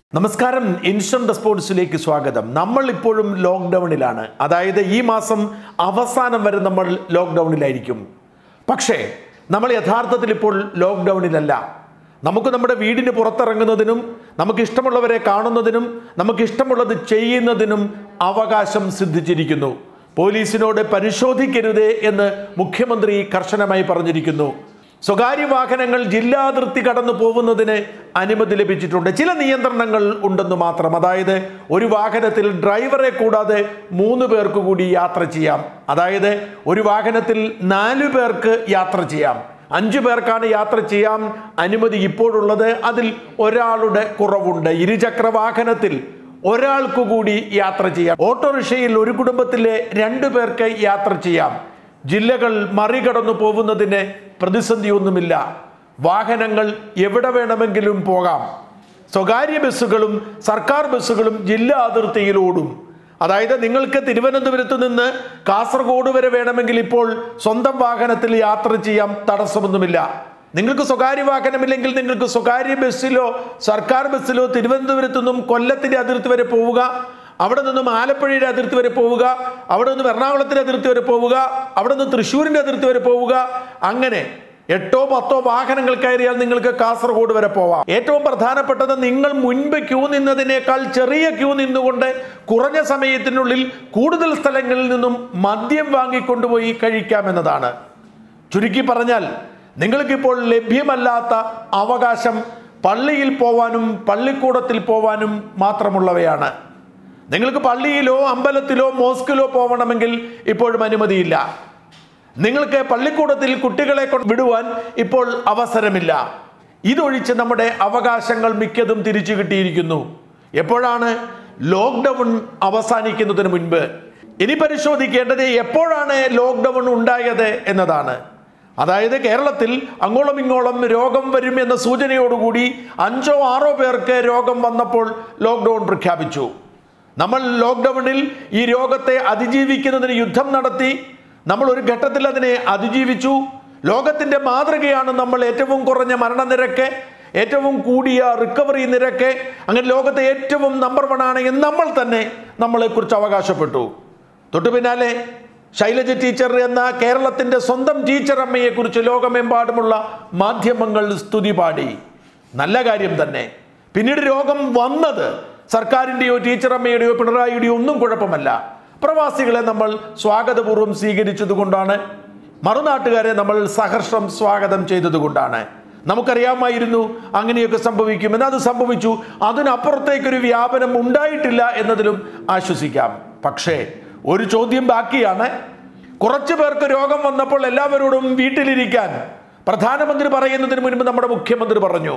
നമസ്കാരം ഇൻസ്റ്റന്റ് റെസ്പോൺസിലേക്ക് സ്വാഗതം നമ്മൾ ഇപ്പോഴും ലോക്ക്ഡൗണിലാണ് അതായത് ഈ മാസം അവസാനം വരെ നമ്മൾ ലോക്ക്ഡൗണിലായിരിക്കും പക്ഷേ നമ്മൾ യഥാർത്ഥത്തിൽ ഇപ്പോൾ ലോക്ക്ഡൗണിലല്ല നമുക്ക് നമ്മുടെ വീടിന് പുറത്തിറങ്ങുന്നതിനും നമുക്ക് ഇഷ്ടമുള്ളവരെ കാണുന്നതിനും നമുക്ക് ഇഷ്ടമുള്ളത് ചെയ്യുന്നതിനും അവകാശം സിദ്ധിച്ചിരിക്കുന്നു പോലീസിനോട് പരിശോധിക്കരുതേ എന്ന് മുഖ്യമന്ത്രി കർശനമായി പറഞ്ഞിരിക്കുന്നു സ്വകാര്യ വാഹനങ്ങൾ ജില്ലാതിർത്തി കടന്നു പോകുന്നതിന് അനുമതി ലഭിച്ചിട്ടുണ്ട് ചില നിയന്ത്രണങ്ങൾ ഉണ്ടെന്ന് മാത്രം അതായത് ഒരു വാഹനത്തിൽ ഡ്രൈവറെ കൂടാതെ മൂന്ന് പേർക്ക് കൂടി യാത്ര ചെയ്യാം അതായത് ഒരു വാഹനത്തിൽ നാലു പേർക്ക് യാത്ര ചെയ്യാം അഞ്ചു പേർക്കാണ് യാത്ര ചെയ്യാൻ അനുമതി ഇപ്പോഴുള്ളത് അതിൽ ഒരാളുടെ കുറവുണ്ട് ഇരുചക്ര വാഹനത്തിൽ ഒരാൾക്ക് കൂടി യാത്ര ചെയ്യാം ഓട്ടോറിക്ഷയിൽ ഒരു കുടുംബത്തിലെ രണ്ടു പേർക്ക് യാത്ര ചെയ്യാം ജില്ലകൾ മറികടന്നു പോകുന്നതിന് പ്രതിസന്ധിയൊന്നുമില്ല വാഹനങ്ങൾ എവിടെ വേണമെങ്കിലും പോകാം സ്വകാര്യ ബസ്സുകളും സർക്കാർ ബസ്സുകളും ജില്ലാ അതിർത്തിയിൽ ഓടും അതായത് നിങ്ങൾക്ക് തിരുവനന്തപുരത്ത് നിന്ന് കാസർഗോഡ് വരെ വേണമെങ്കിൽ ഇപ്പോൾ സ്വന്തം വാഹനത്തിൽ യാത്ര ചെയ്യാം തടസ്സമൊന്നുമില്ല നിങ്ങൾക്ക് സ്വകാര്യ വാഹനമില്ലെങ്കിൽ നിങ്ങൾക്ക് സ്വകാര്യ ബസ്സിലോ സർക്കാർ ബസ്സിലോ തിരുവനന്തപുരത്തു നിന്നും കൊല്ലത്തിന്റെ അതിർത്തി വരെ പോവുക അവിടെ നിന്നും ആലപ്പുഴയുടെ അതിർത്തി വരെ പോവുക അവിടെ നിന്നും എറണാകുളത്തിന്റെ അതിർത്തി വരെ പോവുക അവിടെ നിന്ന് തൃശ്ശൂരിന്റെ അതിർത്തി വരെ പോവുക അങ്ങനെ എട്ടോ പത്തോ വാഹനങ്ങൾ കയറിയാൽ നിങ്ങൾക്ക് കാസർഗോഡ് വരെ പോവാം ഏറ്റവും പ്രധാനപ്പെട്ടത് നിങ്ങൾ മുൻപ് ക്യൂ നിന്നതിനേക്കാൾ ചെറിയ ക്യൂ നിന്നുകൊണ്ട് കുറഞ്ഞ സമയത്തിനുള്ളിൽ കൂടുതൽ സ്ഥലങ്ങളിൽ നിന്നും മദ്യം വാങ്ങിക്കൊണ്ടുപോയി കഴിക്കാമെന്നതാണ് ചുരുക്കി പറഞ്ഞാൽ നിങ്ങൾക്കിപ്പോൾ ലഭ്യമല്ലാത്ത അവകാശം പള്ളിയിൽ പോവാനും പള്ളിക്കൂടത്തിൽ പോവാനും മാത്രമുള്ളവയാണ് നിങ്ങൾക്ക് പള്ളിയിലോ അമ്പലത്തിലോ മോസ്കിലോ പോകണമെങ്കിൽ ഇപ്പോഴും അനുമതിയില്ല നിങ്ങൾക്ക് പള്ളിക്കൂടത്തിൽ കുട്ടികളെ കൊണ്ട് വിടുവാൻ ഇപ്പോൾ അവസരമില്ല ഇതൊഴിച്ച് നമ്മുടെ അവകാശങ്ങൾ മിക്കതും തിരിച്ചു കിട്ടിയിരിക്കുന്നു എപ്പോഴാണ് ലോക്ക്ഡൗൺ അവസാനിക്കുന്നതിന് മുൻപ് ഇനി പരിശോധിക്കേണ്ടത് എപ്പോഴാണ് ലോക്ക്ഡൗൺ ഉണ്ടായത് എന്നതാണ് അതായത് കേരളത്തിൽ അങ്ങോളം ഇങ്ങോളം രോഗം വരും എന്ന സൂചനയോടുകൂടി അഞ്ചോ ആറോ പേർക്ക് രോഗം വന്നപ്പോൾ ലോക്ക്ഡൗൺ പ്രഖ്യാപിച്ചു നമ്മൾ ലോക്ക്ഡൗണിൽ ഈ രോഗത്തെ അതിജീവിക്കുന്നതിന് യുദ്ധം നടത്തി നമ്മൾ ഒരു ഘട്ടത്തിൽ അതിനെ അതിജീവിച്ചു ലോകത്തിന്റെ മാതൃകയാണ് നമ്മൾ ഏറ്റവും കുറഞ്ഞ മരണനിരക്ക് ഏറ്റവും കൂടിയ റിക്കവറി നിരക്ക് അങ്ങനെ ലോകത്തെ ഏറ്റവും നമ്പർ വൺ ആണെങ്കിൽ നമ്മൾ തന്നെ നമ്മളെക്കുറിച്ച് അവകാശപ്പെട്ടു തൊട്ടു പിന്നാലെ ശൈലജ ടീച്ചർ എന്ന കേരളത്തിന്റെ സ്വന്തം ടീച്ചർ അമ്മയെക്കുറിച്ച് ലോകമെമ്പാടുമുള്ള മാധ്യമങ്ങൾ സ്തുതി പാടി നല്ല കാര്യം തന്നെ പിന്നീട് രോഗം വന്നത് സർക്കാരിൻ്റെയോ ടീച്ചർ അമ്മയുടെയോ പിണറായിയുടെയോ ഒന്നും കുഴപ്പമല്ല പ്രവാസികളെ നമ്മൾ സ്വാഗതപൂർവ്വം സ്വീകരിച്ചതുകൊണ്ടാണ് മറുനാട്ടുകാരെ നമ്മൾ സഹർഷം സ്വാഗതം ചെയ്തതുകൊണ്ടാണ് നമുക്കറിയാമായിരുന്നു അങ്ങനെയൊക്കെ സംഭവിക്കുമെന്ന് അത് സംഭവിച്ചു അതിനപ്പുറത്തേക്കൊരു വ്യാപനം ഉണ്ടായിട്ടില്ല എന്നതിലും ആശ്വസിക്കാം പക്ഷേ ഒരു ചോദ്യം ബാക്കിയാണ് കുറച്ചു പേർക്ക് രോഗം വന്നപ്പോൾ എല്ലാവരോടും വീട്ടിലിരിക്കാൻ പ്രധാനമന്ത്രി പറയുന്നതിന് മുൻപ് നമ്മുടെ മുഖ്യമന്ത്രി പറഞ്ഞു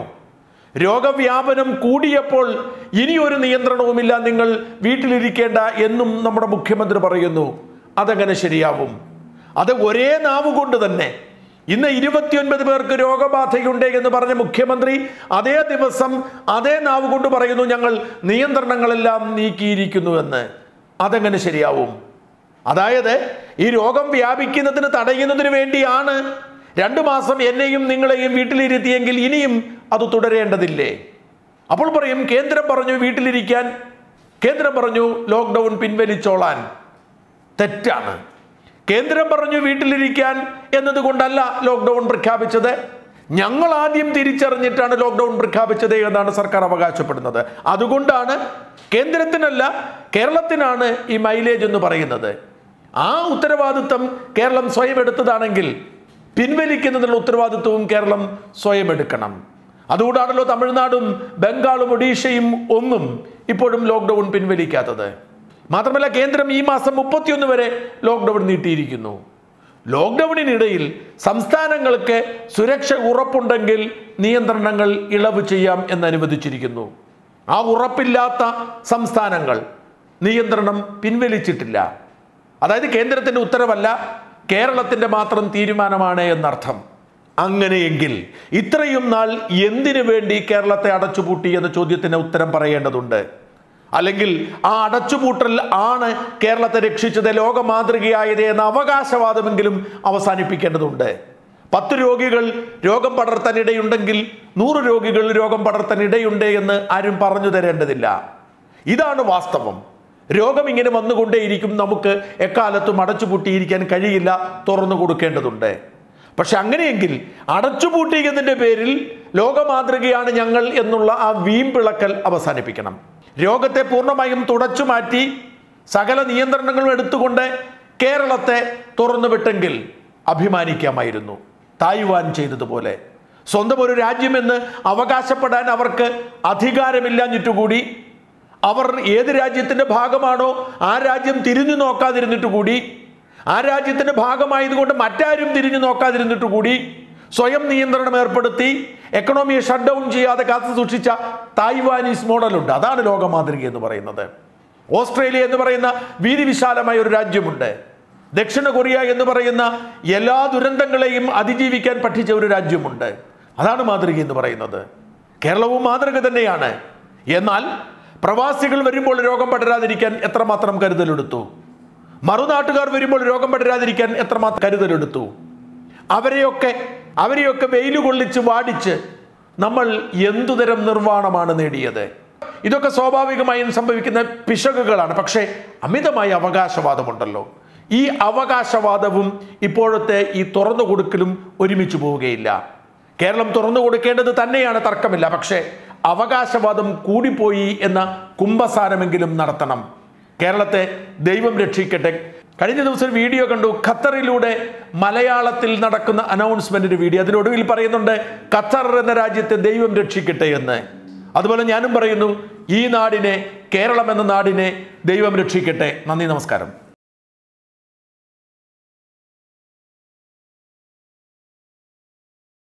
രോഗവ്യാപനം കൂടിയപ്പോൾ ഇനിയൊരു നിയന്ത്രണവുമില്ല നിങ്ങൾ വീട്ടിലിരിക്കേണ്ട എന്നും നമ്മുടെ മുഖ്യമന്ത്രി പറയുന്നു അതെങ്ങനെ ശരിയാവും അത് ഒരേ നാവ് കൊണ്ട് തന്നെ ഇന്ന് ഇരുപത്തിയൊൻപത് പേർക്ക് രോഗബാധയുണ്ട് എന്ന് പറഞ്ഞ മുഖ്യമന്ത്രി അതേ ദിവസം അതേ നാവ് കൊണ്ട് പറയുന്നു ഞങ്ങൾ നിയന്ത്രണങ്ങളെല്ലാം നീക്കിയിരിക്കുന്നുവെന്ന് അതെങ്ങനെ ശരിയാവും അതായത് ഈ രോഗം വ്യാപിക്കുന്നതിന് തടയുന്നതിന് വേണ്ടിയാണ് രണ്ടു മാസം എന്നെയും നിങ്ങളെയും വീട്ടിലിരുത്തിയെങ്കിൽ ഇനിയും അത് തുടരേണ്ടതില്ലേ അപ്പോൾ പറയും കേന്ദ്രം പറഞ്ഞു വീട്ടിലിരിക്കാൻ കേന്ദ്രം പറഞ്ഞു ലോക്ക്ഡൗൺ പിൻവലിച്ചോളാൻ തെറ്റാണ് കേന്ദ്രം പറഞ്ഞു വീട്ടിലിരിക്കാൻ എന്നതുകൊണ്ടല്ല ലോക്ക്ഡൗൺ പ്രഖ്യാപിച്ചത് ഞങ്ങൾ ആദ്യം തിരിച്ചറിഞ്ഞിട്ടാണ് ലോക്ക്ഡൗൺ പ്രഖ്യാപിച്ചത് എന്നാണ് സർക്കാർ അവകാശപ്പെടുന്നത് അതുകൊണ്ടാണ് കേന്ദ്രത്തിനല്ല കേരളത്തിനാണ് ഈ മൈലേജ് എന്ന് പറയുന്നത് ആ ഉത്തരവാദിത്വം കേരളം സ്വയം എടുത്തതാണെങ്കിൽ പിൻവലിക്കുന്നതിനുള്ള ഉത്തരവാദിത്വവും കേരളം സ്വയം എടുക്കണം അതുകൊണ്ടാണല്ലോ തമിഴ്നാടും ബംഗാളും ഒഡീഷയും ഒന്നും ഇപ്പോഴും ലോക്ക്ഡൗൺ പിൻവലിക്കാത്തത് മാത്രമല്ല കേന്ദ്രം ഈ മാസം മുപ്പത്തിയൊന്ന് വരെ ലോക്ക്ഡൗൺ നീട്ടിയിരിക്കുന്നു ലോക്ക്ഡൗണിനിടയിൽ സംസ്ഥാനങ്ങൾക്ക് സുരക്ഷ ഉറപ്പുണ്ടെങ്കിൽ നിയന്ത്രണങ്ങൾ ഇളവ് ചെയ്യാം എന്ന് അനുവദിച്ചിരിക്കുന്നു ആ ഉറപ്പില്ലാത്ത സംസ്ഥാനങ്ങൾ നിയന്ത്രണം പിൻവലിച്ചിട്ടില്ല അതായത് കേന്ദ്രത്തിന്റെ ഉത്തരവല്ല കേരളത്തിന്റെ മാത്രം തീരുമാനമാണ് എന്നർത്ഥം അങ്ങനെയെങ്കിൽ ഇത്രയും നാൾ എന്തിനു വേണ്ടി കേരളത്തെ അടച്ചുപൂട്ടി എന്ന ചോദ്യത്തിന് ഉത്തരം പറയേണ്ടതുണ്ട് അല്ലെങ്കിൽ ആ അടച്ചുപൂട്ടൽ ആണ് കേരളത്തെ രക്ഷിച്ചത് ലോക മാതൃകയായത് എന്ന അവകാശവാദമെങ്കിലും അവസാനിപ്പിക്കേണ്ടതുണ്ട് പത്ത് രോഗികൾ രോഗം പടർത്താൻ ഇടയുണ്ടെങ്കിൽ നൂറ് രോഗികൾ രോഗം പടർത്താൻ ഇടയുണ്ട് എന്ന് ആരും പറഞ്ഞു തരേണ്ടതില്ല ഇതാണ് വാസ്തവം രോഗം ഇങ്ങനെ വന്നുകൊണ്ടേയിരിക്കും നമുക്ക് എക്കാലത്തും അടച്ചുപൂട്ടിയിരിക്കാൻ കഴിയില്ല തുറന്നു കൊടുക്കേണ്ടതുണ്ട് പക്ഷെ അങ്ങനെയെങ്കിൽ അടച്ചുപൂട്ടിയതിൻ്റെ പേരിൽ ലോകമാതൃകയാണ് ഞങ്ങൾ എന്നുള്ള ആ വീമ്പിളക്കൽ അവസാനിപ്പിക്കണം രോഗത്തെ പൂർണ്ണമായും തുടച്ചു മാറ്റി സകല നിയന്ത്രണങ്ങളും എടുത്തുകൊണ്ട് കേരളത്തെ തുറന്നു വിട്ടെങ്കിൽ അഭിമാനിക്കാമായിരുന്നു തായ്വാൻ ചെയ്തതുപോലെ സ്വന്തം ഒരു രാജ്യമെന്ന് അവകാശപ്പെടാൻ അവർക്ക് അധികാരമില്ലാഞ്ഞിട്ടുകൂടി അവർ ഏത് രാജ്യത്തിന്റെ ഭാഗമാണോ ആ രാജ്യം തിരിഞ്ഞു നോക്കാതിരുന്നിട്ട് കൂടി ആ രാജ്യത്തിന്റെ ഭാഗമായതുകൊണ്ട് മറ്റാരും തിരിഞ്ഞു നോക്കാതിരുന്നിട്ട് കൂടി സ്വയം നിയന്ത്രണം ഏർപ്പെടുത്തി എക്കണോമിയെ ഷട്ട് ഡൗൺ ചെയ്യാതെ കാത്തു സൂക്ഷിച്ച തായ്വാനീസ് മോഡലുണ്ട് അതാണ് ലോകമാതൃക എന്ന് പറയുന്നത് ഓസ്ട്രേലിയ എന്ന് പറയുന്ന വീതി വിശാലമായ ഒരു രാജ്യമുണ്ട് ദക്ഷിണ കൊറിയ എന്ന് പറയുന്ന എല്ലാ ദുരന്തങ്ങളെയും അതിജീവിക്കാൻ പഠിച്ച ഒരു രാജ്യമുണ്ട് അതാണ് മാതൃക എന്ന് പറയുന്നത് കേരളവും മാതൃക തന്നെയാണ് എന്നാൽ പ്രവാസികൾ വരുമ്പോൾ രോഗം പടരാതിരിക്കാൻ എത്രമാത്രം കരുതലെടുത്തു മറുനാട്ടുകാർ വരുമ്പോൾ രോഗം പടരാതിരിക്കാൻ എത്രമാത്രം കരുതലെടുത്തു അവരെയൊക്കെ അവരെയൊക്കെ വെയിൽ കൊള്ളിച്ച് വാടിച്ച് നമ്മൾ എന്തുതരം നിർവ്വാണമാണ് നേടിയത് ഇതൊക്കെ സ്വാഭാവികമായും സംഭവിക്കുന്ന പിശകുകളാണ് പക്ഷേ അമിതമായ അവകാശവാദമുണ്ടല്ലോ ഈ അവകാശവാദവും ഇപ്പോഴത്തെ ഈ തുറന്നു കൊടുക്കലും ഒരുമിച്ച് പോവുകയില്ല കേരളം തുറന്നു കൊടുക്കേണ്ടത് തന്നെയാണ് തർക്കമില്ല പക്ഷേ അവകാശവാദം കൂടിപ്പോയി എന്ന കുംഭസാരമെങ്കിലും നടത്തണം കേരളത്തെ ദൈവം രക്ഷിക്കട്ടെ കഴിഞ്ഞ ദിവസം ഒരു വീഡിയോ കണ്ടു ഖത്തറിലൂടെ മലയാളത്തിൽ നടക്കുന്ന അനൗൺസ്മെന്റിന്റെ വീഡിയോ അതിനൊടുവിൽ പറയുന്നുണ്ട് ഖത്തർ എന്ന രാജ്യത്തെ ദൈവം രക്ഷിക്കട്ടെ എന്ന് അതുപോലെ ഞാനും പറയുന്നു ഈ നാടിനെ കേരളം എന്ന നാടിനെ ദൈവം രക്ഷിക്കട്ടെ നന്ദി നമസ്കാരം